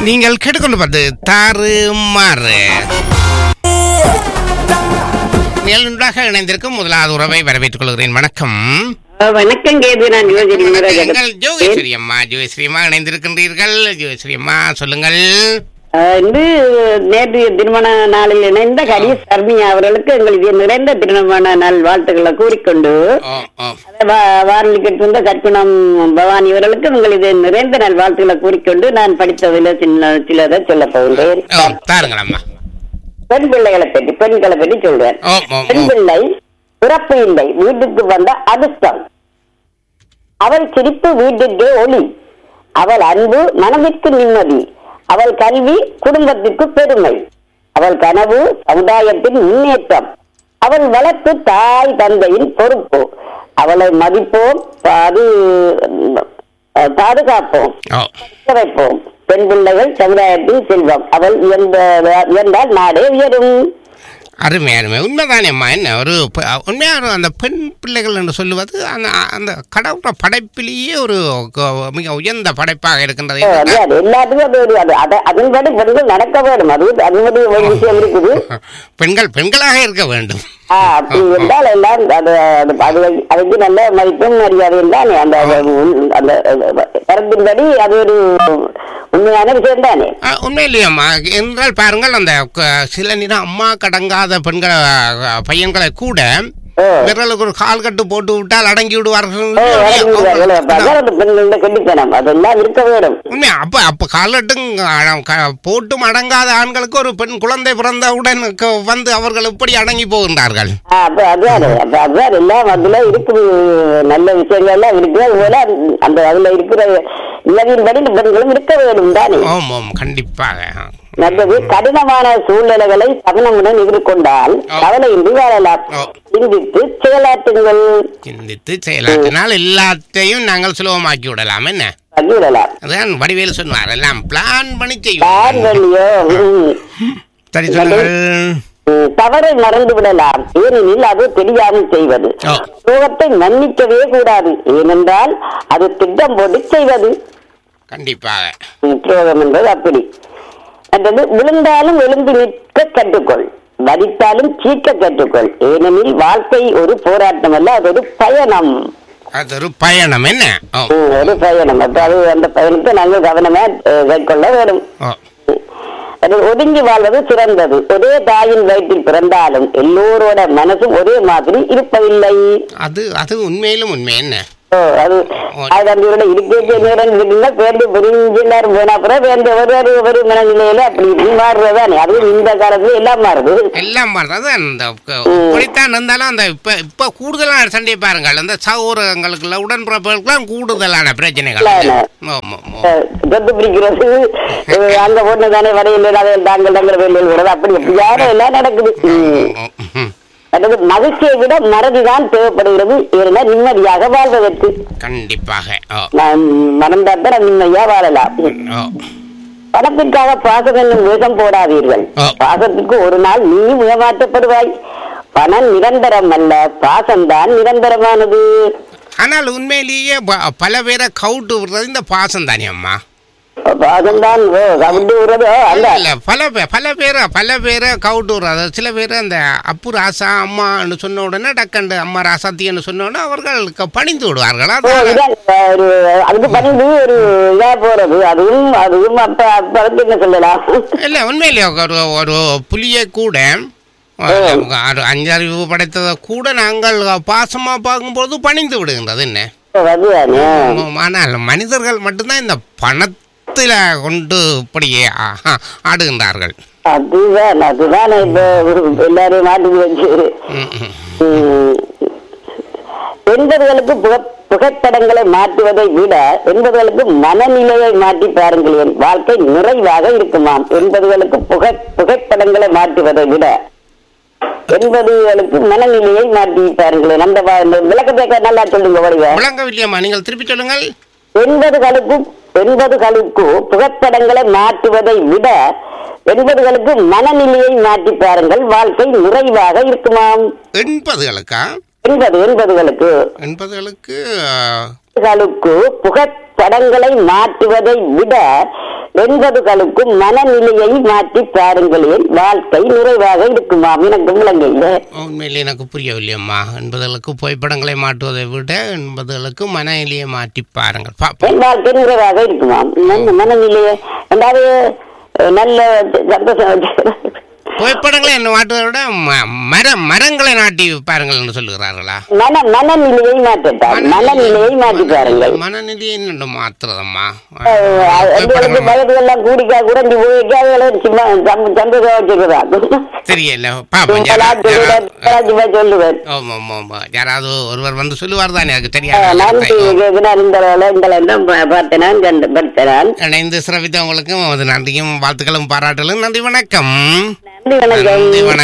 நீங்கள் கேட்டுக்கொண்டு தாறு மாறு நிகழ்வாக இணைந்திருக்கும் முதலாவது உறவை வரவேற்றுக் கொள்கிறேன் வணக்கம் வணக்கம் கேது நான் யோஜனை எங்கள் ஜோகேஸ்வரி அம்மா ஜோகேஸ்வரி அம்மா இணைந்திருக்கின்றீர்கள் ஜோகேஸ்வரி அம்மா சொல்லுங்கள் வந்து நேற்று திருமண நாளில் இணைந்த கரி சர்மியா அவர்களுக்கு எங்களுக்கு நிறைந்த திருமண நாள் வாழ்த்துக்களை கூறிக்கொண்டு ஓ ஓ வாரலி கட்டிருந்த கற்குணம் பவானி அவர்களுக்கு உங்களுக்கு நிறைந்த நாள் வாழ்த்துக்களை கூறிக்கொண்டு நான் படித்ததில் சின்ன சிலதை சொல்ல போகின்றேன் ஓ தாருங்கள் அம்மா பெண் பிள்ளைகளை பற்றி பெண்களை பற்றி சொல்றேன் ஓ ஓ பெண் ஓ பிள்ளை பிறப்பு இல்லை வீட்டுக்கு வந்த அதிர்ஷ்டம் அவள் சிரிப்பு வீட்டிற்கே ஒளி அவள் அன்பு மனதிற்கு நிம்மதி அவள் கல்வி குடும்பத்திற்கு பெருமை அவள் கனவு சமுதாயத்தின் முன்னேற்றம் அவள் வளர்ப்பு தாய் தந்தையின் பொறுப்பு அவளை மதிப்போம் பாது அஹ், பாதுகாப்போம் ஓ வைப்போம் பெண் பிள்ளைகள் சமுதாயத்தின் செல்வம் அவள் உயர்ந்த உயர்ந்தால் நாடே உயரும் அருமை அருமை உண்மைதானே அம்மா என்ன ஒரு ப- உண்மையான அந்த பெண் பிள்ளைகள் என்று சொல்லுவது அந்த அந்த கடவுள படைப்பிலேயே ஒரு க- மிக உயர்ந்த படைப்பாக இருக்கின்றது ஓ, அது அது எல்லாத்துக்கும் அது ஒரு அது அத- அதன்படி பெண்கள் நடக்க வேண்டும் அது அதன்படி ஒரு விஷயம் இருக்குது பெண்கள் பெண்களாக இருக்க வேண்டும் ஆ, அப்படி என்றால் எல்லாம் அது அது அது அதுக்கு நல்ல மதிப்பும் மரியாதையும் தானே அந்த அது உள்- அந்த கருத்தின்படி அது ஒரு உண்மையான விஷயம் தானே ஆ, உண்மையிலேயம்மா என்றால் பாருங்கள் அந்த க- சில நேரம் அம்மா கடங்காத பெண்கள் அ, பையன்களை கூட ஓ. விரலுக்கு ஒரு கால் கட்டு போட்டு விட்டால் அடங்கி விடுவார்கள் ஓ, வளர்ந்து விடுவார்கள். அப்ப அதான் அந்த பெண்களோட கெட்டித்தனம் அதெல்லாம் இருக்க வேண்டும் உண்மை அப்ப அப்ப காலட்டும் போட்டும் அடங்காத ஆண்களுக்கு ஒரு பெண் குழந்தை பிறந்தவுடன் க- வந்து அவர்கள் எப்படி அடங்கி போகின்றார்கள் ஆ, அப்ப அதான் அப்ப அதான் எல்லாம் அதுல இருக்குது நல்ல விஷயங்கள் எல்லாம் இருக்கு அது போல அந்த அதுல இருக்கிற இளவின்படி இந்த பெண்களும் இருக்க வேண்டும் தானே ஓம் ஓம் கண்டிப்பாக நல்லது கடினமான சூழ்நிலைகளை சமணமுடன் எதிர்கொண்டால் ஆ. கவலையின்றி வாழலாம் ஆ. சிந்தித்து செயலாற்றுங்கள் சிந்தித்து செயலாற்றினால் எல்லாத்தையும் நாங்கள் சுலபமாக்கி விடலாம் என்ன விடலாம் அதான் வடிவேலு சொன்னார் எல்லாம் பிளான் பண்ணி யார் செய்வோம் வழியோ ம். சரி சொல்லுங்கள் ம், தவறை மறந்து விடலாம் ஏனெனில் அது தெரியாமல் செய்வது ஓ. துரோகத்தை மன்னிக்கவே கூடாது ஏனென்றால் அது திட்டம் போட்டு செய்வது கண்டிப்பாக ம், துரோகம் என்பது அப்படி மற்றது விழுந்தாலும் எழுந்து நிற்க கற்றுக்கொள் வதித்தாலும் சீக்க கற்றுக்கொள் ஏனெனில் வாழ்க்கை ஒரு போராட்டம் அல்ல அது ஒரு பயணம் அது ஒரு பயணம் என்ன ஓ ம், ஒரு பயணம் அப்ப அது அந்த பயணத்தை நாங்கள் கவனமா அஹ், மேற்கொள்ள வேண்டும் ஓ அது ஒதுங்கி வாழ்வது சிறந்தது ஒரே தாயின் வயிற்றில் பிறந்தாலும் எல்லோரோட மனசும் ஒரே மாதிரி இருப்பதில்லை அது அது உண்மையிலும் உண்மை என்ன ஓ, அது அது தம்பியோட இருக்கே நேரம் இருக்குங்க பேருந்து பிரிஞ்சு எல்லாரும் போனா அப்புறம் பேருந்து ஒரு ஒரு ஒரு மனநிலையில அப்படி இப்படி மாறுறதானே அதுவும் இந்த காலத்துல எல்லாம் மாறுது எல்லாம் மாறுறது அந்த க- இப்படித்தான் இருந்தாலும் அந்த இப்ப இப்ப கூடுதலான சண்டை பாருங்கள் அந்த சகோதரங்களுக்குள்ள உடன்பிறப்புகளுக்கெல்லாம் கூடுதலான பிரச்சனைகள் இல்ல. ஆமா, ஆமா. அஹ், சொத்து பிரிக்கிறது அஹ், அங்க பொண்ணு தானே வரையில் அதை தாங்கள் தங்கிற வேலையில் விடுறது அப்படி எப்படியாவது எல்லாம் நடக்குது ம். ஓ, ம். அதாவது மகிழ்ச்சியை விட மறதிதான் தேவைப்படுகிறது ஏன்னா நிம்மதியாக வாழ்வதற்கு கண்டிப்பாக ஓ நான் மறந்தாத்தான் நிம்மதியா வாழலாம் ஓ பணத்திற்காக பாசம் என்னும் வேஷம் போடாதீர்கள் ஆ. பாசத்துக்கு ஒரு நாள் நீயும் ஏமாற்றப்படுவாய் பணம் நிரந்தரம் அல்ல பாசம்தான் நிரந்தரமானது ஆனால் உண்மையிலேயே ப- பல பேரை கவுட்டு விடுறது இந்த பாசம் தானே அம்மா பாசம்தான் ஓ, கவிழ்ந்து விடுறது ஓ, அல்ல இல்ல பல பேர் பல பேரை பல பேரை கவுட்டு விடுறது சில பேர் அந்த அப்பு ராசா அம்மான்னு சொன்ன உடனே டக்கண்டு அம்மா ராசாத்தின்னு சொன்ன உடனே அவர்கள் க- பணிந்து விடுவார்கள் ஓ, அதான் இதான் ஒரு அதுக்கு பணிந்து ஒரு இதா போறது அதுவும் அதுவும் அப்ப அப்ப அதுக்கு என்ன சொல்லலாம் இல்ல உண்மையிலேயே ஒரு ஒரு புலியை கூட ஒரு அஞ்சறிவு படைத்ததை கூட நாங்கள் பாசமா பார்க்கும்போது பணிந்து விடுகின்றது என்ன அதுதானே ஆமாம், ஆனால் மனிதர்கள் மட்டும்தான் இந்த பணத்தில கொண்டு இப்படியே ஆ- ஆடுகின்றார்கள் அதுதான் அதுதான் இப்ப எல்லாரையும் மாட்டி வச்சு ம், ம். ம். எண்பதுகளுக்கு புக- புகைப்படங்களை மாற்றுவதை விட எண்பதுகளுக்கு மனநிலையை மாற்றி பாருங்களேன் வாழ்க்கை நிறைவாக இருக்குமாம் எண்பதுகளுக்கு புகை புகைப்படங்களை மாற்றுவதை விட எண்பதுகளுக்கு மனநிலையை மாற்றி பாருங்களேன் அந்த வ- இந்த விளக்கத்தை நல்லா சொல்லுங்க வடிவ விளங்கவில்லையம்மா நீங்கள் திருப்பி சொல்லுங்கள் எண்பதுகளுக்கு எண்பதுகளுக்கு புகைப்படங்களை மாற்றுவதை விட எண்பதுகளுக்கு மனநிலையை மாற்றி பாருங்கள் வாழ்க்கை நிறைவாக இருக்குமாம் எண்பதுகளுக்கா எண்பது எண்பதுகளுக்கு எண்பதுகளுக்கு ஆ, களுக்கு புகைப்படங்களை மாற்றுவதை விட எண்பதுகளுக்கும் மனநிலையை மாற்றி பாருங்களேன் வாழ்க்கை நிறைவாக இருக்குமாம் எனக்கு விளங்கல உண்மையில் எனக்கு புரியவில்லையம்மா என்பதற்கு புகைப்படங்களை மாட்டுவதை விட என்பதற்கு மனநிலையை மாற்றி பாருங்கள் பா- என் வாழ்க்கை நிறைவாக இருக்குமாம் நல்ல மனநிலையை ரெண்டாவது அஹ், நல்ல சந்தோஷம் புகைப்படங்களை என்ன மாட்டுவதை விட ம- மர மரங்களை நாட்டி பாருங்கள் என்று சொல்லுகிறார்களா மன மனநிலையை மாற்றட்டார் மனநிலையை மாற்றி பாருங்கள் மனநிலையை என்ன மாத்துறதம்மா அஹ், எங்களுக்கு வயது எல்லாம் கூடிக்கா குறைஞ்சி போயிட்டு அதுகளை சும்மா சம்- சந்தோஷம் வச்சுக்கிறாங்க தெரியல பாப்போம் யாரா- யாரா- சும்மா சொல்லுவேன் ஆமா, ஆமா, ஆமா. யாராவது ஒருவர் வந்து சொல்லுவார் தானே எனக்கு அஹ், தெரியாது நன்றி கேட்கிறார் இந்த வேலை இந்த எல்லாம் பார்த்தேன் கண்டு படித்தேன் இணைந்து சிறப்பித்த உங்களுக்கும் அது நன்றியும் வாழ்த்துக்களும் பாராட்டலும் நன்றி வணக்கம் நன்றி வணக்கம் நன்றி வணக்கம்